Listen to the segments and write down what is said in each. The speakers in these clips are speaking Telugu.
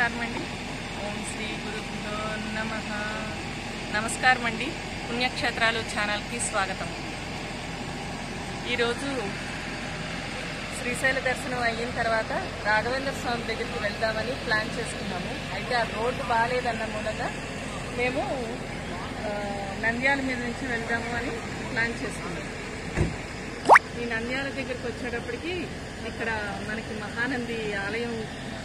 నమస్కారం అండి ఓం శ్రీ గురుభ్యో నమ నమస్కారం అండి పుణ్యక్షేత్రాలు ఛానల్కి స్వాగతం ఈరోజు శ్రీశైల దర్శనం అయిన తర్వాత రాఘవేంద్ర స్వామి దగ్గరికి వెళ్దామని ప్లాన్ చేసుకున్నాము అయితే ఆ రోడ్డు బాగాలేదన్న మూలంగా మేము ఆ, నంద్యాల మీద నుంచి వెళ్దాము అని ప్లాన్ చేసుకున్నాం ఈ నంద్యాల దగ్గరికి వచ్చేటప్పటికి ఇక్కడ మనకి మహానంది ఆలయం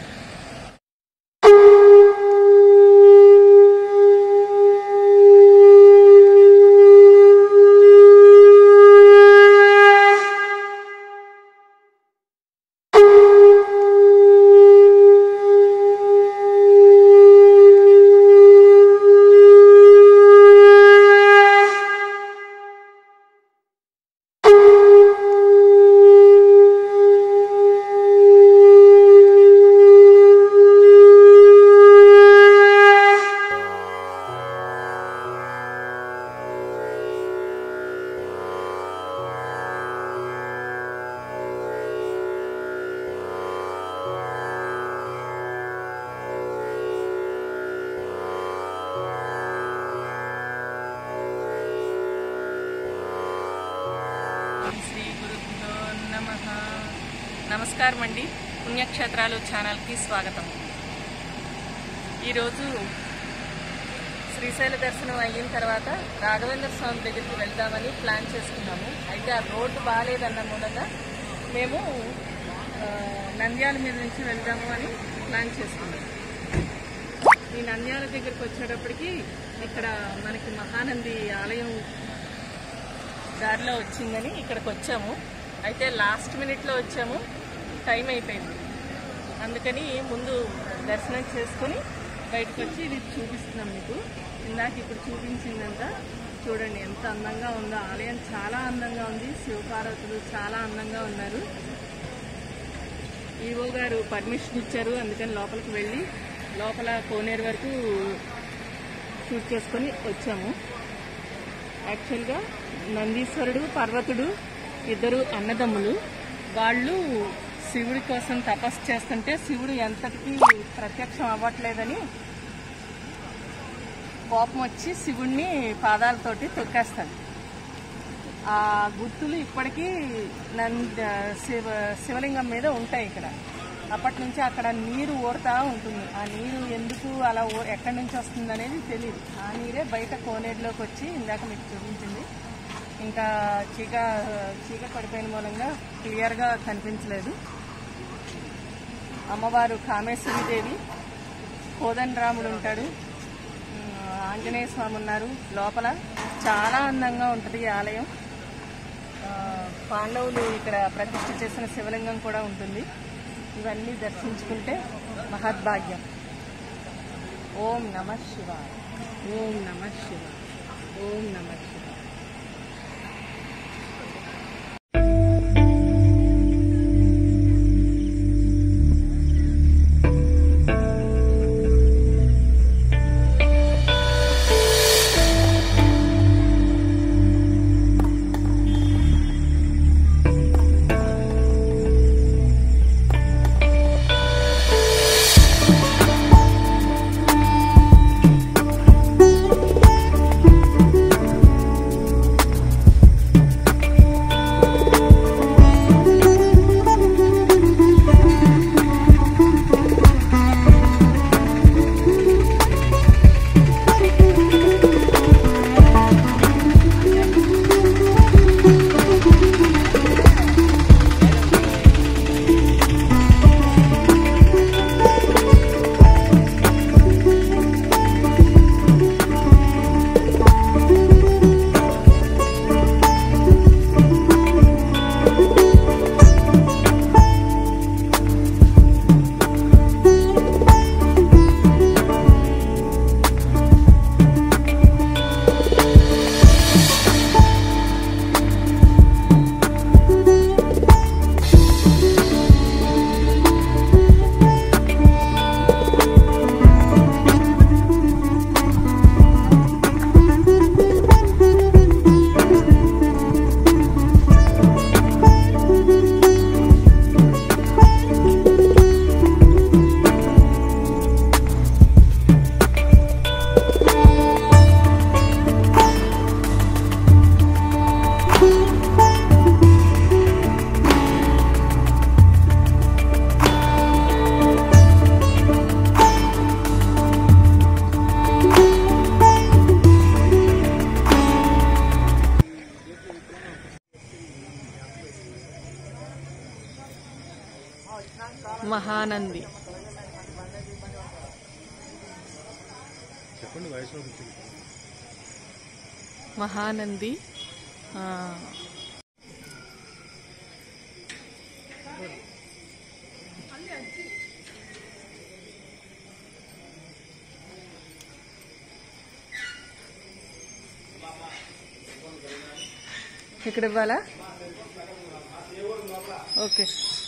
శ్రీ గురుభ్యో నమ నమస్కారం అండి పుణ్యక్షేత్రాలు ఛానల్కి స్వాగతం ఈరోజు శ్రీశైల దర్శనం అయిన తర్వాత రాఘవేంద్ర స్వామి దగ్గరికి వెళ్దామని ప్లాన్ చేసుకున్నాము అయితే ఆ రోడ్డు బాగాలేదన్న మూలంగా మేము ఆ, నంద్యాల మీద నుంచి వెళ్దాము అని ప్లాన్ చేసుకున్నాం ఈ నంద్యాల దగ్గరికి వచ్చేటప్పటికి ఇక్కడ మనకి మహానంది ఆలయం దారిలో వచ్చిందని ఇక్కడికి వచ్చాము అయితే లాస్ట్ మినిట్లో వచ్చాము టైం అయిపోయింది అందుకని ముందు దర్శనం చేసుకొని బయటకు వచ్చి ఇది చూపిస్తున్నాం మీకు ఇందాక ఇప్పుడు చూపించిందంతా చూడండి ఎంత అందంగా ఉందో ఆలయం చాలా అందంగా ఉంది శివపార్వతులు చాలా అందంగా ఉన్నారు ఈవో గారు పర్మిషన్ ఇచ్చారు అందుకని లోపలికి వెళ్ళి లోపల కోనేరు వరకు షూట్ చేసుకొని వచ్చాము యాక్చువల్గా నందీశ్వరుడు పర్వతుడు ఇద్దరు అన్నదమ్ములు వాళ్ళు శివుడి కోసం తపస్సు చేస్తుంటే శివుడు ఎంతటికి ప్రత్యక్షం అవ్వట్లేదని కోపం వచ్చి శివుణ్ణి పాదాలతోటి తొక్కేస్తాడు ఆ గుర్తులు ఇప్పటికీ నంద శివ శివలింగం మీద ఉంటాయి ఇక్కడ అప్పటి నుంచి అక్కడ నీరు ఊరుతా ఉంటుంది ఆ నీరు ఎందుకు అలా ఊ- ఎక్కడి నుంచి వస్తుంది అనేది తెలియదు ఆ నీరే బయట కోనేరులోకి వచ్చి ఇందాక మీకు చూపించింది ఇంకా చీక చీక పడిపోయిన మూలంగా క్లియర్గా కనిపించలేదు అమ్మవారు కామేశ్వరీదేవి కోదండరాముడు ఉంటాడు ఉమ్, ఆంజనేయ స్వామి ఉన్నారు లోపల చాలా అందంగా ఉంటుంది ఈ ఆలయం ఆ, పాండవులు ఇక్కడ ప్రతిష్ఠ చేసిన శివలింగం కూడా ఉంటుంది ఇవన్నీ దర్శించుకుంటే మహద్భాగ్యం ఓం నమ శివాయ ఓం నమ శివాయ ఓం నమ శివాయ Thank మహానంది చెప్పండి వయసులో కూర్చుంది మహానంది ఆ, ఇక్కడ ఇవ్వాలా ఓకే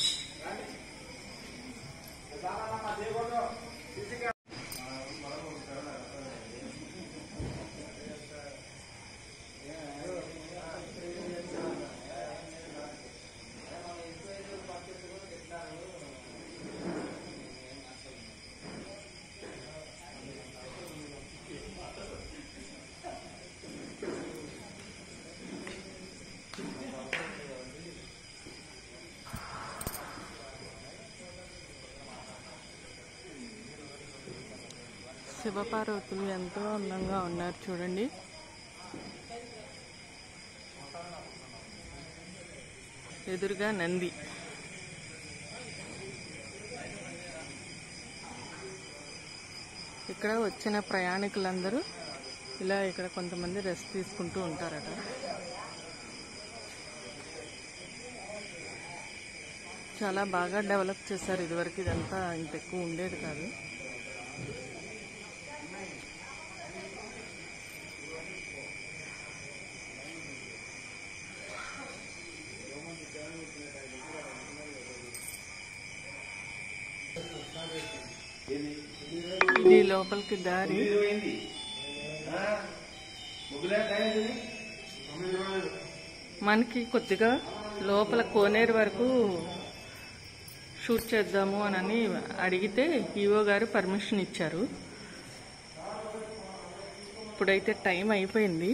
శివపార్వతులు ఎంతో అందంగా ఉన్నారు చూడండి ఎదురుగా నంది ఇక్కడ వచ్చిన ప్రయాణికులందరూ ఇలా ఇక్కడ కొంతమంది రెస్ట్ తీసుకుంటూ ఉంటారట చాలా బాగా డెవలప్ చేశారు ఇదివరకు ఇదంతా ఇంత ఎక్కువ ఉండేది కాదు ఇది లోపలికి దారి మనకి కొద్దిగా లోపల కోనేరు వరకు షూట్ చేద్దాము అని అడిగితే ఈవో గారు పర్మిషన్ ఇచ్చారు ఇప్పుడైతే టైం అయిపోయింది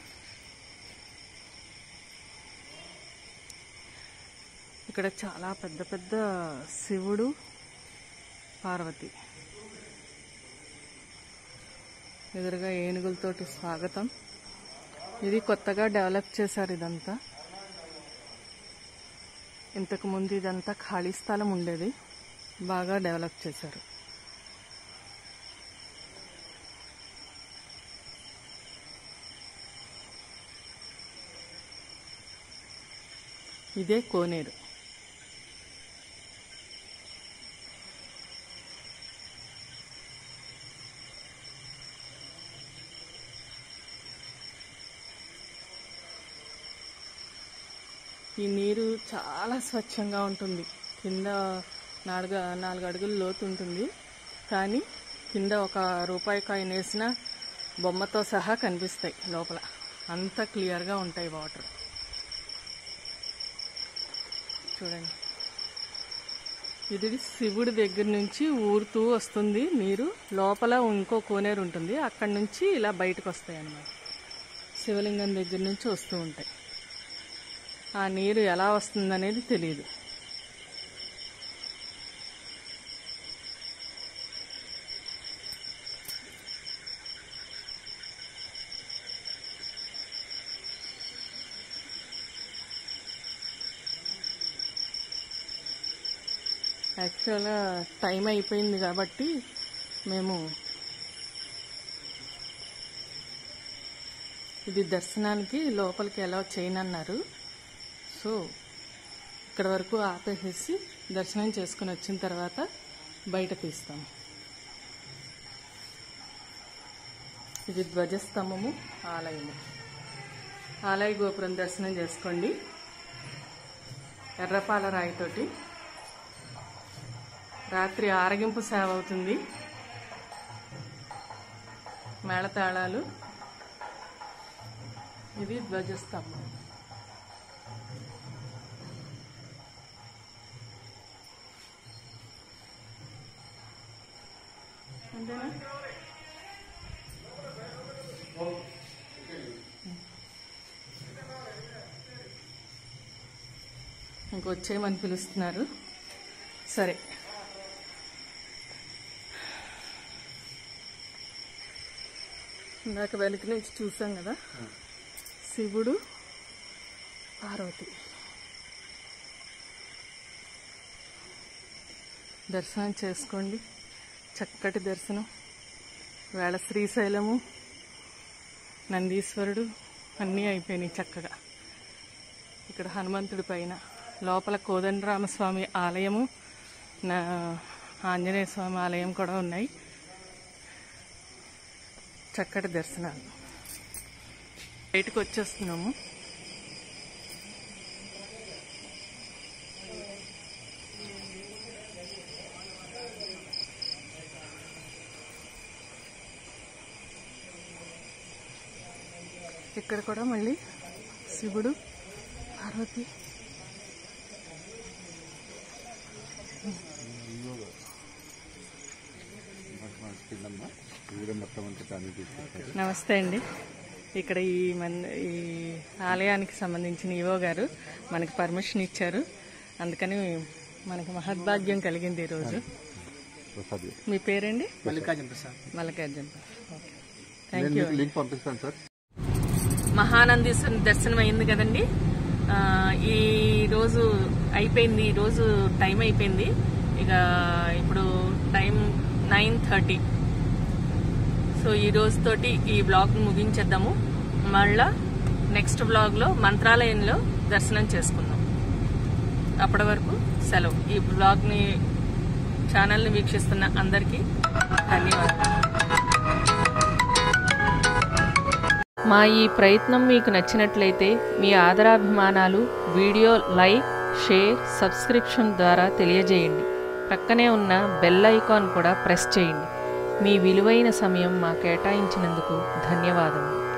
ఇక్కడ చాలా పెద్ద పెద్ద శివుడు పార్వతి ఎదురుగా ఏనుగులతోటి స్వాగతం ఇది కొత్తగా డెవలప్ చేశారు ఇదంతా ఇంతకు ముందు ఇదంతా ఖాళీ స్థలం ఉండేది బాగా డెవలప్ చేశారు ఇదే కోనేరు ఈ నీరు చాలా స్వచ్ఛంగా ఉంటుంది కింద నాలుగు నాలుగు అడుగులు లోతు ఉంటుంది కానీ కింద ఒక రూపాయి కాయిన్ వేసిన బొమ్మతో సహా కనిపిస్తాయి లోపల అంత క్లియర్గా ఉంటాయి వాటర్ చూడండి ఇది శివుడి దగ్గర నుంచి ఊరుతూ వస్తుంది నీరు లోపల ఇంకో కోనేరు ఉంటుంది అక్కడి నుంచి ఇలా బయటకు వస్తాయి అన్నమాట శివలింగం దగ్గర నుంచి వస్తూ ఉంటాయి ఆ నీరు ఎలా వస్తుందనేది తెలియదు యాక్చువల్గా టైం అయిపోయింది కాబట్టి మేము ఇది దర్శనానికి లోపలికి ఎలా చేయనన్నారు సో ఇక్కడ వరకు ఆపేసేసి దర్శనం చేసుకుని వచ్చిన తర్వాత బయట తీస్తాము ఇది ధ్వజస్తంభము ఆలయము ఆలయ గోపురం దర్శనం చేసుకోండి ఎర్రపాల రాయితోటి రాత్రి ఆరగింపు సేవ అవుతుంది మేళతాళాలు ఇది ధ్వజస్తంభం అంతేనా ఇంకొచ్చేయమని పిలుస్తున్నారు సరే ఇందాక వెనక నుంచి చూసాం కదా శివుడు పార్వతి దర్శనం చేసుకోండి చక్కటి దర్శనం వేళ శ్రీశైలము నందీశ్వరుడు అన్నీ అయిపోయినాయి చక్కగా ఇక్కడ హనుమంతుడి పైన లోపల కోదండరామస్వామి ఆలయము నా ఆంజనేయ స్వామి ఆలయం కూడా ఉన్నాయి చక్కటి దర్శనాలు బయటకు వచ్చేస్తున్నాము ఇక్కడ కూడా మళ్ళీ శివుడు పార్వతి నమస్తే అండి ఇక్కడ ఈ మన ఈ ఆలయానికి సంబంధించిన ఈవో గారు మనకి పర్మిషన్ ఇచ్చారు అందుకని మనకి మహద్భాగ్యం కలిగింది ఈరోజు మీ పేరండి మల్లికార్జున ప్రసాద్ మల్లికార్జున ఓకే నేను థ్యాంక్ యూ మీకు లింక్ పంపిస్తాను సార్ మహానందీశ్వరుని దర్శనం అయింది కదండి ఆ, ఈ రోజు అయిపోయింది ఈ రోజు టైం అయిపోయింది ఇక ఇప్పుడు టైం నైన్ థర్టీ సో ఈ రోజుతోటి ఈ బ్లాగ్ ముగించేద్దాము మళ్ళా నెక్స్ట్ బ్లాగ్లో మంత్రాలయంలో దర్శనం చేసుకుందాం అప్పటి వరకు సెలవు ఈ బ్లాగ్ని ఛానల్ని వీక్షిస్తున్న అందరికీ ధన్యవాదాలు మా ఈ ప్రయత్నం మీకు నచ్చినట్లయితే మీ ఆదరాభిమానాలు వీడియో లైక్ షేర్ సబ్స్క్రిప్షన్ ద్వారా తెలియజేయండి ప్రక్కనే ఉన్న బెల్ ఐకాన్ కూడా ప్రెస్ చేయండి మీ విలువైన సమయం మా కేటాయించినందుకు ధన్యవాదములు